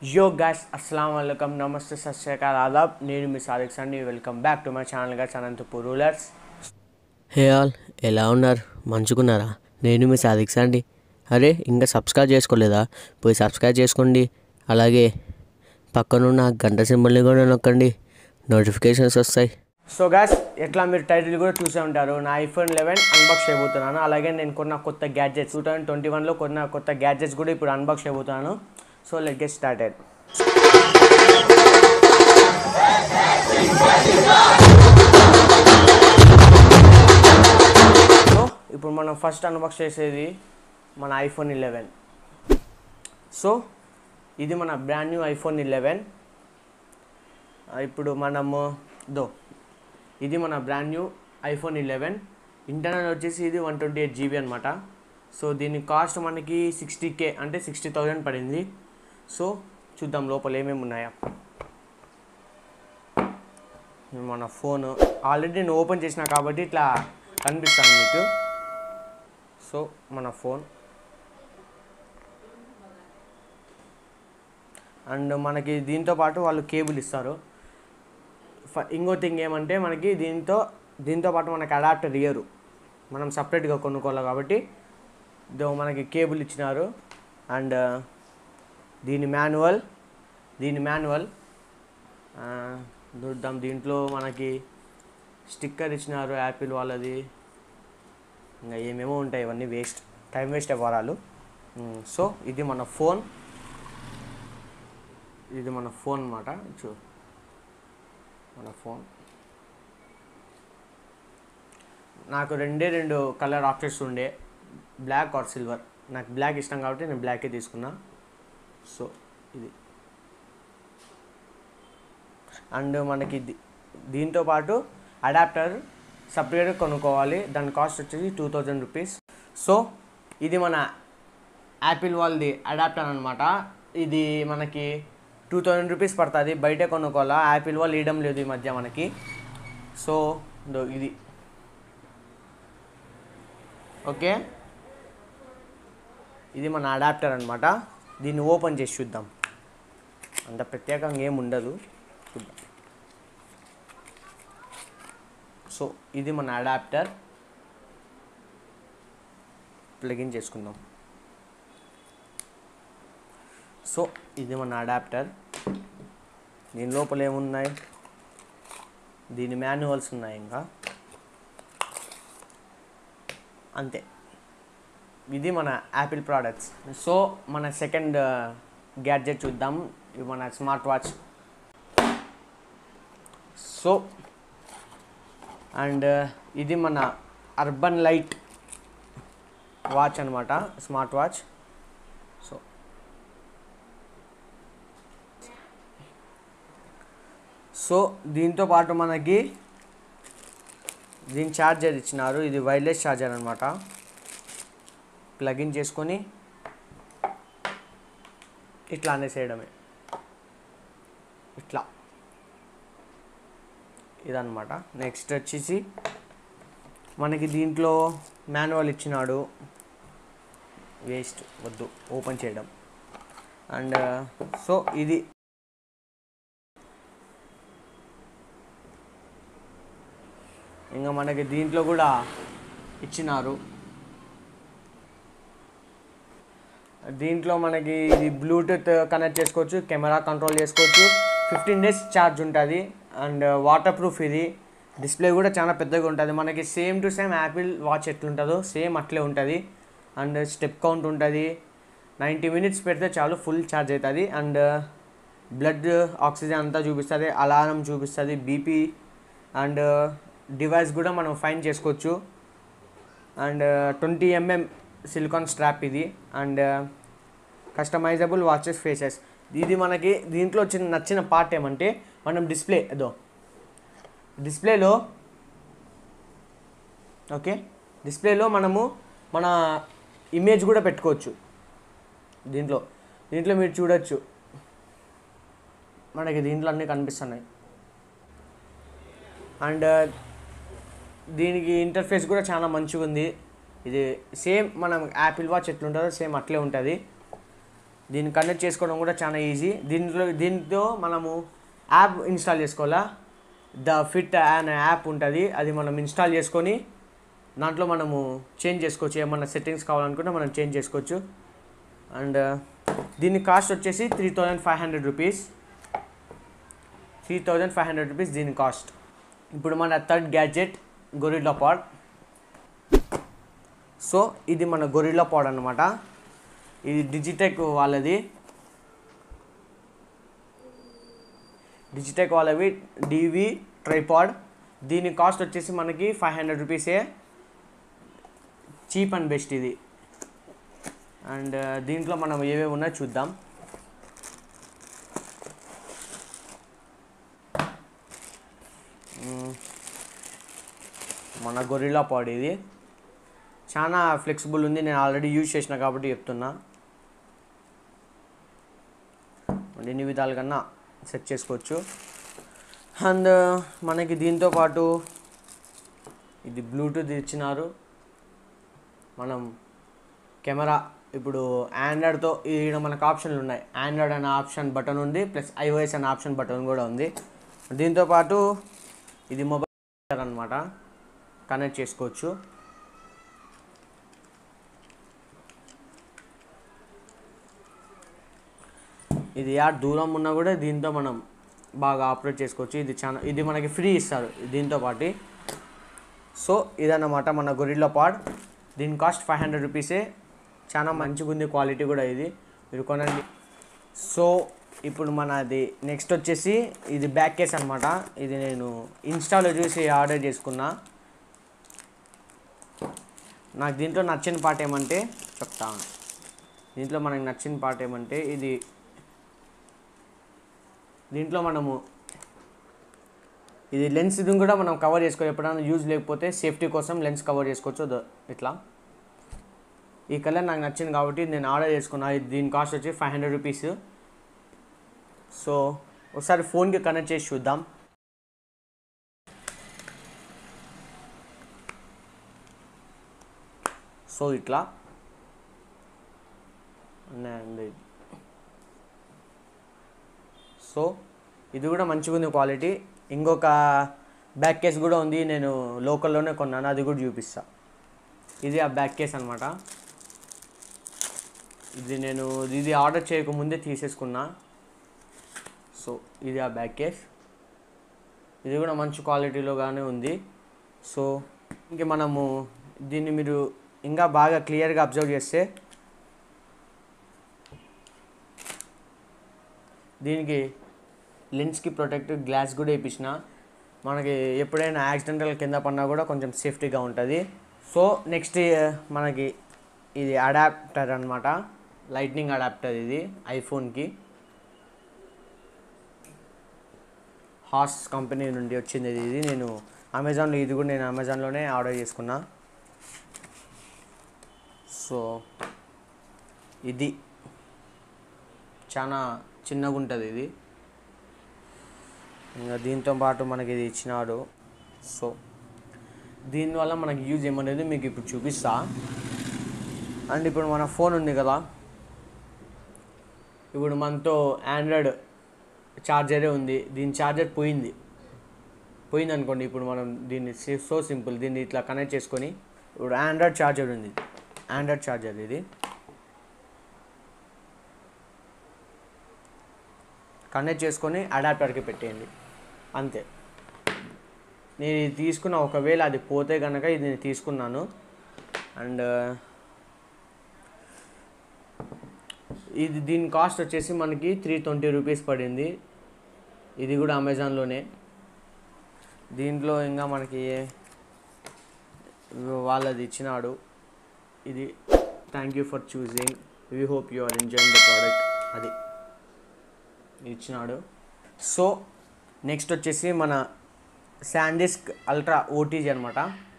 యో గాస్ అస్సలం వాలేకం నమస్తే సత్ శ్రీ అకాల్ ఆదాబ్ నేను మీ సాదిక్ సండి welcome back to my channel guys Anantapur rulers hey all ఎలా ఉన్నారు మంచుకున్నారా నేను మీ సాదిక్స్ అండి అరే ఇంకా సబ్స్క్రైబ్ చేసుకోలేదా పోయి సబ్స్క్రైబ్ చేసుకోండి అలాగే పక్కనున్న గంట సింబల్ని కూడా నొక్కండి నోటిఫికేషన్స్ వస్తాయి సో గాస్ ఎట్లా మీరు టైటిల్ కూడా చూసే ఉంటారు నా ఐఫోన్ లెవెన్ అన్బాక్స్ చేయబోతున్నాను అలాగే నేను కొన్న కొత్త గ్యాడ్జెట్స్ టూ థౌసండ్ ట్వంటీ వన్లో కొన్న కొత్త గ్యాడ్జెట్స్ కూడా ఇప్పుడు అన్బాక్స్ చేయబోతున్నాను so let get started so ఇప్పుడు మనం ఫస్ట్ అన్బాక్స్ చేసేది మన ఐఫోన్ ఇలెవెన్ సో ఇది మన బ్రాండ్ న్యూ ఐఫోన్ ఇలెవెన్ ఇప్పుడు మనము దో ఇది మన brand new iPhone eleven internal వచ్చేసి ఇది వన్ ట్వంటీ ఎయిట్ జీబీ అనమాట సో దీని కాస్ట్ మనకి సిక్స్టీ కే అంటే సిక్స్టీ థౌజండ్ పడింది సో చూద్దాం లోపల ఏమేమి ఉన్నాయా ఇది మన ఫోన్ ఆల్రెడీ నేను ఓపెన్ చేసిన కాబట్టి ఇట్లా కనిపిస్తాను మీకు సో మన ఫోన్ అండ్ మనకి దీంతో పాటు వాళ్ళు కేబుల్ ఇస్తారు ఫ- ఇంకో థింగ్ ఏమంటే మనకి దీంతో దీంతో పాటు మనకి అడాప్టర్ ఇయ్యరు మనం సపరేట్గా కొనుక్కోవాలి కాబట్టి దో మనకి కేబుల్ ఇచ్చినారు అండ్ దీని మాన్యువల్ దీని మాన్యువల్ చూద్దాం దీంట్లో మనకి స్టిక్కర్ ఇచ్చినారు యాపిల్ వాళ్ళది ఇంకా ఏమేమో ఉంటాయి ఇవన్నీ వేస్ట్ టైం వేస్ట్ అవ్వరాలు సో ఇది మన ఫోన్ ఇది మన ఫోన్ అన్నమాట చూ మన ఫోన్ నాకు రెండే రెండు కలర్ ఆప్షన్స్ ఉండే బ్లాక్ ఆర్ సిల్వర్ నాకు బ్లాక్ ఇష్టం కాబట్టి నేను బ్లాకే తీసుకున్నా సో ఇది అండ్ మనకి ది- దీంతో పాటు అడాప్టర్ సపరేట్గా కొనుక్కోవాలి దాని కాస్ట్ వచ్చేసి టూ థౌజండ్ రూపీస్ సో ఇది మన యాపిల్ వాళ్ళది అడాప్టర్ అనమాట ఇది మనకి టూ థౌజండ్ రూపీస్ పడుతుంది బయటే కొనుక్కోవాలా యాపిల్ వాళ్ళు ఇవ్వడం లేదు ఈ మధ్య మనకి సో దో ఇది ఓకే ఇది మన అడాప్టర్ అనమాట దీన్ని ఓపెన్ చేసి చూద్దాం అంత ప్రత్యేకంగా ఏం ఉండదు చూద్దాం సో ఇది మన అడాప్టర్ ప్లగిన్ చేసుకుందాం సో ఇది మన అడాప్టర్ దీని లోపల ఏమున్నాయి దీని మాన్యువల్స్ ఉన్నాయి ఇంకా అంతే ఇది మన యాపిల్ ప్రోడక్ట్స్ సో మన సెకండ్ గ్యాడ్జెట్ చూద్దాం ఇది మన స్మార్ట్ వాచ్ సో అండ్ ఇది మన అర్బన్ లైట్ వాచ్ అనమాట స్మార్ట్ వాచ్ సో సో దీంతో పాటు మనకి దీని ఛార్జర్ ఇచ్చినారు ఇది వైర్లెస్ ఛార్జర్ అనమాట ప్లగిన్ చేసుకొని ఇట్లా అనేసేయడమే ఇట్లా ఇదన్నమాట నెక్స్ట్ వచ్చేసి మనకి దీంట్లో మాన్యువల్ ఇచ్చినాడు వేస్ట్ వద్దు ఓపెన్ చేయడం అండ్ సో ఇది ఇంకా మనకి దీంట్లో కూడా ఇచ్చినారు దీంట్లో మనకి ఇది బ్లూటూత్ కనెక్ట్ చేసుకోవచ్చు కెమెరా కంట్రోల్ చేసుకోవచ్చు ఫిఫ్టీన్ డేస్ ఛార్జ్ ఉంటుంది అండ్ వాటర్ ప్రూఫ్ ఇది డిస్ప్లే కూడా చాలా పెద్దగా ఉంటుంది మనకి same to same Apple watch ఎట్లుంటుందో సేమ్ అట్లే ఉంటుంది అండ్ స్టెప్ కౌంట్ ఉంటుంది నైంటీ మినిట్స్ పెడితే చాలు ఫుల్ ఛార్జ్ అవుతుంది అండ్ బ్లడ్ ఆక్సిజన్ అంతా చూపిస్తుంది అలారం చూపిస్తుంది బీపీ అండ్ డివైస్ కూడా మనం ఫైన్ చేసుకోవచ్చు and twenty MM silicone strap ఇది అండ్ కస్టమైజబుల్ వాచెస్ ఫేసెస్ ఇది మనకి దీంట్లో వచ్చిన నచ్చిన పార్ట్ ఏమంటే మనం డిస్ప్లే అదో డిస్ప్లేలో ఓకే డిస్ప్లేలో మనము మన ఇమేజ్ కూడా పెట్టుకోవచ్చు దీంట్లో దీంట్లో మీరు చూడొచ్చు మనకి దీంట్లో అన్నీ కనిపిస్తున్నాయి అండ్ దీనికి ఇంటర్ఫేస్ కూడా చాలా మంచిగా ఉంది ఇది సేమ్ మనం యాపిల్ వాచ్ ఎట్లుంటుందో సేమ్ అట్లే ఉంటుంది దీన్ని కనెక్ట్ చేసుకోవడం కూడా చాలా ఈజీ దీంట్లో దీంతో మనము యాప్ ఇన్స్టాల్ చేసుకోవాలా ద ఫిట్ అనే యాప్ ఉంటుంది అది మనం ఇన్స్టాల్ చేసుకొని దాంట్లో మనము చేంజ్ చేసుకోవచ్చు ఏమన్నా సెట్టింగ్స్ కావాలనుకుంటే మనం చేంజ్ చేసుకోవచ్చు అండ్ దీని కాస్ట్ వచ్చేసి three thousand five hundred rupees three thousand five hundred rupees దీని కాస్ట్ ఇప్పుడు మన third gadget GorillaPod so ఇది మన గొరిల్లా పాడ్ అనమాట ఇది డిజిటెక్ వాళ్ళది డిజిటెక్ వాళ్ళవి డివి ట్రైపాడ్ దీని కాస్ట్ వచ్చేసి మనకి ఫైవ్ హండ్రెడ్ రూపీసే చీప్ అండ్ బెస్ట్ ఇది అండ్ దీంట్లో మనం ఏవేవి ఉన్నాయో చూద్దాం మ్మ్. మన గొరిల్లా పాడ్ ఇది చాలా ఫ్లెక్సిబుల్ ఉంది నేను ఆల్రెడీ యూజ్ చేసిన కాబట్టి చెప్తున్నా మరి ఎన్ని విధాల కన్నా సెట్ చేసుకోవచ్చు అండ్ మనకి దీంతో పాటు ఇది బ్లూటూత్ ఇచ్చినారు మనం కెమెరా ఇప్పుడు ఆండ్రాయిడ్తో ఈడ మనకు ఆప్షన్లు ఉన్నాయి ఆండ్రాయిడ్ అనే ఆప్షన్ బటన్ ఉంది ప్లస్ ఐఓఎస్ అనే ఆప్షన్ బటన్ కూడా ఉంది దీంతో పాటు ఇది మొబైల్ అనమాట కనెక్ట్ చేసుకోవచ్చు ఇది యా దూరం ఉన్నా కూడా దీంతో మనం బాగా ఆపరేట్ చేసుకోవచ్చు ఇది చాలా ఇది మనకి ఫ్రీ ఇస్తారు దీంతో పాటు సో ఇదన్నమాట మన గొరిల్లా పాడ్ దీని కాస్ట్ ఫైవ్ హండ్రెడ్ రూపీసే చాలా మంచిగా ఉంది క్వాలిటీ కూడా ఇది మీరు కొనండి సో ఇప్పుడు మనది నెక్స్ట్ వచ్చేసి ఇది బ్యాక్ కేస్ అనమాట ఇది నేను ఇన్స్టాలో చూసి ఆర్డర్ చేసుకున్నా నాకు దీంట్లో నచ్చిన పాట ఏమంటే చెప్తా దీంట్లో మనకి నచ్చిన పాట ఏమంటే ఇది దీంట్లో మనము ఇది లెన్స్ ఇది కూడా మనం కవర్ చేసుకోవచ్చు ఎప్పుడైనా యూజ్ లేకపోతే సేఫ్టీ కోసం లెన్స్ కవర్ చేసుకోవచ్చు ద- ఇట్లా ఈ కలర్ నాకు నచ్చింది కాబట్టి నేను ఆర్డర్ చేసుకున్నా ఇది దీని కాస్ట్ వచ్చి ఫైవ్ హండ్రెడ్ రూపీస్ సో ఒకసారి ఫోన్కి కనెక్ట్ చేసి చూద్దాం సో ఇట్లా అండ్ సో ఇది కూడా మంచిగా ఉంది క్వాలిటీ ఇంకొక బ్యాక్ కేస్ కూడా ఉంది నేను లోకల్లోనే కొన్నాను అది కూడా చూపిస్తా ఇది ఆ బ్యాక్ కేస్ అనమాట ఇది నేను ఇది ఆర్డర్ చేయకముందే తీసేసుకున్నా సో ఇది ఆ బ్యాక్ కేస్ ఇది కూడా మంచి క్వాలిటీలోగానే ఉంది సో ఇంక మనము దీన్ని మీరు ఇంకా బాగా క్లియర్గా అబ్జర్వ్ చేస్తే దీనికి లెన్స్కి ప్రొటెక్టివ్ గ్లాస్ కూడా వేయించిన మనకి ఎప్పుడైనా యాక్సిడెంటల్ కింద పడినా కూడా కొంచెం సేఫ్టీగా ఉంటుంది సో నెక్స్ట్ మనకి ఇది అడాప్టర్ అనమాట లైట్నింగ్ అడాప్టర్ ఇది ఐఫోన్కి హాస్ కంపెనీ నుండి వచ్చింది ఇది ఇది నేను అమెజాన్లో ఇది కూడా నేను అమెజాన్లోనే ఆర్డర్ చేసుకున్నా సో ఇది చాలా చిన్నగా ఉంటుంది ఇది ఇంకా దీంతో పాటు మనకి ఇది ఇచ్చినాడు సో దీనివల్ల మనకి యూజ్ ఏమనేది మీకు ఇప్పుడు చూపిస్తా అండ్ ఇప్పుడు మన ఫోన్ ఉంది కదా ఇప్పుడు మనతో ఆండ్రాయిడ్ ఛార్జరే ఉంది దీని ఛార్జర్ పోయింది పోయింది అనుకోండి ఇప్పుడు మనం దీన్ని సో సింపుల్ దీన్ని ఇట్లా కనెక్ట్ చేసుకొని ఇప్పుడు ఆండ్రాయిడ్ ఛార్జర్ ఉంది ఆండ్రాయిడ్ ఛార్జర్ ఇది కనెక్ట్ చేసుకొని అడాప్టర్కి పెట్టేయండి అంతే నేను ఇది తీసుకున్న ఒకవేళ అది పోతే కనుక ఇది నేను తీసుకున్నాను అండ్ ఇది దీని కాస్ట్ వచ్చేసి మనకి త్రీ ట్వంటీ రూపీస్ పడింది ఇది కూడా అమెజాన్లోనే దీంట్లో ఇంకా మనకి వాళ్ళది ఇచ్చినాడు ఇది thank you for choosing we hope you are enjoying the product అది ఇచ్చినాడు సో నెక్స్ట్ వచ్చేసి మన శాండిస్క్ అల్ట్రా ఓటీజీ అనమాట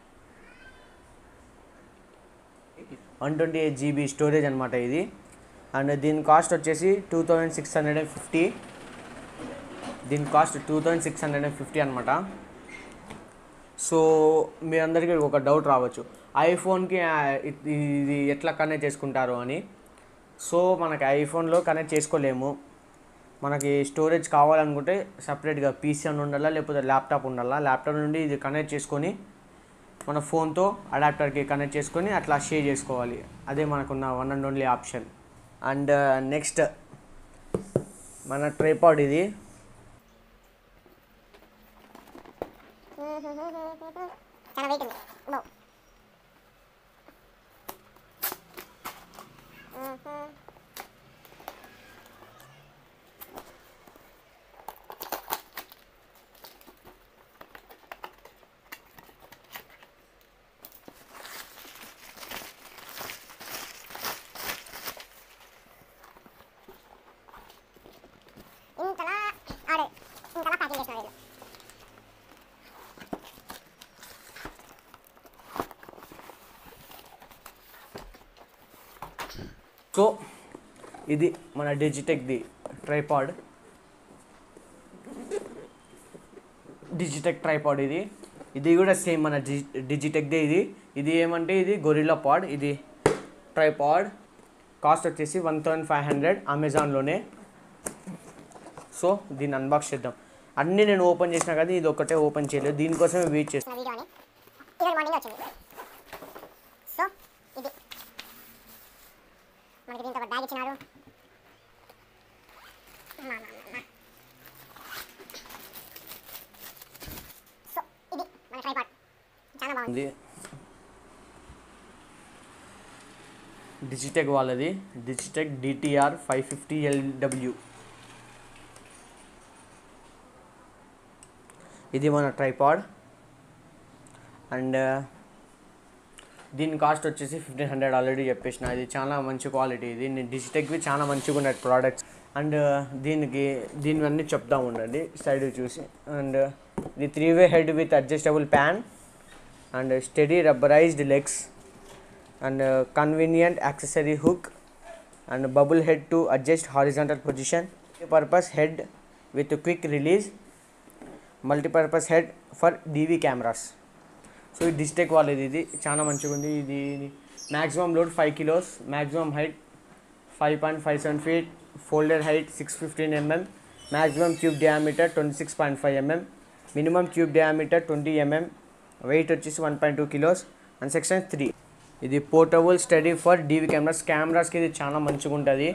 one twenty eight GB storage అనమాట ఇది అండ్ దీని కాస్ట్ వచ్చేసి two thousand six hundred and fifty దీని cost two thousand six hundred and fifty అనమాట సో మీ అందరికీ ఒక డౌట్ రావచ్చు ఐఫోన్కి ఆ, ఇది ఇది ఎట్లా కనెక్ట్ చేసుకుంటారు అని సో మనకి ఐఫోన్లో కనెక్ట్ చేసుకోలేము మనకి స్టోరేజ్ కావాలనుకుంటే సపరేట్గా పీసీ అని ఉండాలా లేకపోతే ల్యాప్టాప్ ఉండాలా ల్యాప్టాప్ నుండి ఇది కనెక్ట్ చేసుకొని మన ఫోన్తో అడాప్టర్కి కనెక్ట్ చేసుకొని అట్లా షేర్ చేసుకోవాలి అదే మనకున్న one and only option and next మన ట్రైపాడ్ ఇది చాలా వెయిట్ ఉంది బో ఇంతలా ఆడు ఇంతలా ప్యాకింగ్ చేసిన వీళ్ళు సో ఇది మన డిజిటెక్ది ట్రైపాడ్ డిజిటెక్ ట్రైపాడ్ ఇది ఇది కూడా సేమ్ మన డిజి డిజిటెక్దే ఇది ఇది ఏమంటే ఇది గొరిల్లా పాడ్ ఇది ట్రైపాడ్ కాస్ట్ వచ్చేసి వన్ థౌజండ్ ఫైవ్ హండ్రెడ్ అమెజాన్లోనే సో దీన్ని అన్బాక్స్ చేద్దాం అన్నీ నేను ఓపెన్ చేసినా కదా ఇది ఒకటే ఓపెన్ చేయలేదు దీనికోసమే వెయిట్ చేస్తాను నా వీడియో అని ఈరోజు మార్నింగ్ వచ్చింది సో ఇది మనకి దీంతో ఒక బ్యాగ్ ఇచ్చినారు మా, మా, మా, మా. సో ఇది మన ట్రైపాడ్ చాలా బాగుంది ఉంది డిజిటెక్ వాళ్ళది Digitek DTR five fifty LW ఇది మన ట్రైపాడ్ అండ్ దీని కాస్ట్ వచ్చేసి ఫిఫ్టీన్ హండ్రెడ్ ఆల్రెడీ చెప్పేసిన ఇది చాలా మంచి క్వాలిటీ ఇది నేను డిజిటెక్వి చాలా మంచిగా ఉన్నాయి ప్రోడక్ట్స్ అండ్ దీనికి దీనివన్నీ చెప్తా ఉండండి సైడ్ చూసి అండ్ ఇది three way head with adjustable pan and uh, steady rubberized legs and uh, convenient accessory hook and bubble head to adjust horizontal position purpose head with a quick release multi-purpose head for DV cameras so ఈ డిస్టెక్ వాళ్ళది ఇది చాలా మంచిగా ఉంది ఇది maximum load five kilos maximum height five point five seven feet folded height six fifteen MM maximum tube diameter twenty six point five MM minimum tube diameter twenty MM weight వచ్చేసి one point two kilos and section three ఇది portable steady for DV cameras కెమెరాస్కి ఇది చాలా మంచిగా ఉంటుంది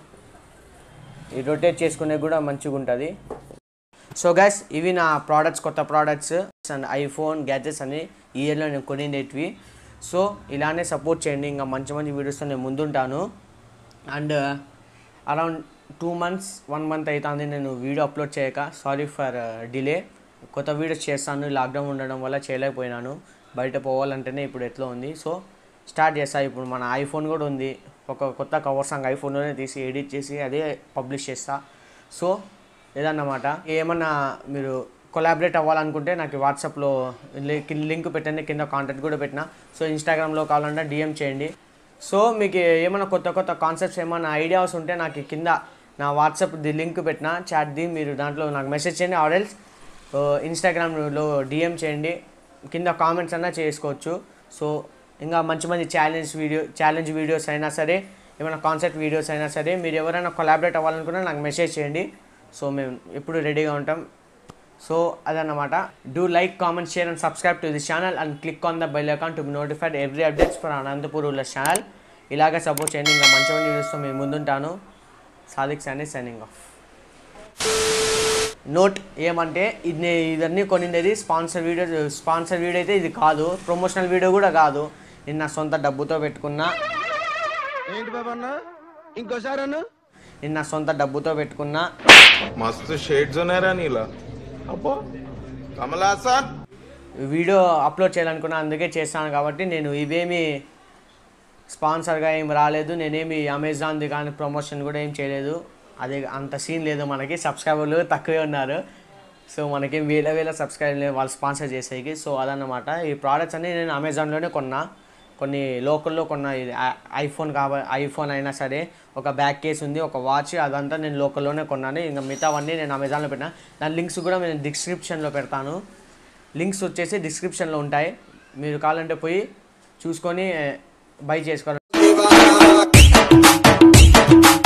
ఈ rotate చేసుకునే కూడా మంచిగా ఉంటుంది సో గైస్ ఇవి నా ప్రోడక్ట్స్ కొత్త ప్రోడక్ట్స్ అండ్ ఐఫోన్ గ్యాజెట్స్ అన్ని ఈ ఇయర్లో నేను కొనిండేటివి సో ఇలానే సపోర్ట్ చేయండి ఇంకా మంచి మంచి వీడియోస్తో నేను ముందుంటాను and around two months one month అవుతుంది నేను వీడియో అప్లోడ్ చేయక సారీ ఫర్ డిలే కొత్త వీడియోస్ చేస్తాను లాక్డౌన్ ఉండడం వల్ల చేయలేకపోయినాను బయట పోవాలంటేనే ఇప్పుడు ఎట్లా ఉంది సో స్టార్ట్ చేస్తా ఇప్పుడు మన ఐఫోన్ కూడా ఉంది ఒక కొత్త కవర్ సాంగ్ ఐఫోన్లోనే తీసి ఎడిట్ చేసి అదే పబ్లిష్ చేస్తా సో ఇదన్నమాట ఏమన్నా మీరు కొలాబరేట్ అవ్వాలనుకుంటే నాకు వాట్సాప్లో లింక్ పెట్టండి కింద కాంటాక్ట్ కూడా పెట్టిన సో ఇన్స్టాగ్రామ్లో కావాలంటే డిఎం చేయండి సో మీకు ఏమైనా కొత్త కొత్త కాన్సెప్ట్స్ ఏమైనా ఐడియాస్ ఉంటే నాకు కింద నా వాట్సాప్ ది లింక్ పెట్టిన చాట్ది మీరు దాంట్లో నాకు మెసేజ్ చేయండి ఆర్ఎల్స్ ఇన్స్టాగ్రామ్లో డిఎం చేయండి కింద కామెంట్స్ అన్నా చేసుకోవచ్చు సో ఇంకా మంచి మంచి ఛాలెంజ్ వీడియో ఛాలెంజ్ వీడియోస్ అయినా సరే ఏమైనా కాన్సెప్ట్ వీడియోస్ అయినా సరే మీరు ఎవరైనా కొలాబరేట్ అవ్వాలనుకున్నా నాకు మెసేజ్ చేయండి సో మేము ఎప్పుడు రెడీగా ఉంటాం సో అదన్నమాట do like comment share and subscribe to this channel and click on the bell account to be notified every updates for Anantapur Ullas channel ఇలాగే సపోర్ట్ చేయండి ఇంకా మంచి మంచి వీడియోస్తో మేము ముందుంటాను సాదిక్ సాని సైనింగ్ ఆఫ్ నోట్ ఏమంటే ఇది ఇదన్నీ కొనిండేది స్పాన్సర్ వీడియో స్పాన్సర్ వీడియో అయితే ఇది కాదు ప్రమోషనల్ వీడియో కూడా కాదు నేను నా సొంత డబ్బుతో పెట్టుకున్నా ఏంటి బాబా అన్న ఇంకోసారి అన్న నేను నా సొంత డబ్బుతో పెట్టుకున్నా मस्त शेड्स ఉన్నాయరా నీలా అబ్బా కమల్ హాసన్ వీడియో అప్లోడ్ చేయాలనుకున్నా అందుకే చేస్తాను కాబట్టి నేను ఇవేమి స్పాన్సర్గా ఏం రాలేదు నేనేమి అమెజాన్ది కానీ ప్రమోషన్ కూడా ఏం చేయలేదు అదే అంత సీన్ లేదు మనకి సబ్స్క్రైబర్లు తక్కువే ఉన్నారు సో మనకి వేల వేల సబ్స్క్రైబర్ లేదు వాళ్ళు స్పాన్సర్ చేసేకి సో అదన్నమాట ఈ ప్రోడక్ట్స్ అన్ని నేను అమెజాన్లోనే కొన్నా కొన్ని లోకల్లో కొన్న ఇది ఐ- ఐఫోన్ కావ ఐఫోన్ అయినా సరే ఒక బ్యాక్ కేస్ ఉంది ఒక వాచ్ అదంతా నేను లోకల్లోనే కొన్నాను ఇంకా మిగతావన్నీ నేను అమెజాన్లో పెట్టినా దాని లింక్స్ కూడా నేను డిస్క్రిప్షన్లో పెడతాను లింక్స్ వచ్చేసి డిస్క్రిప్షన్లో ఉంటాయి మీరు కావాలంటే పోయి చూసుకొని బై చేసుకోవాలి Thank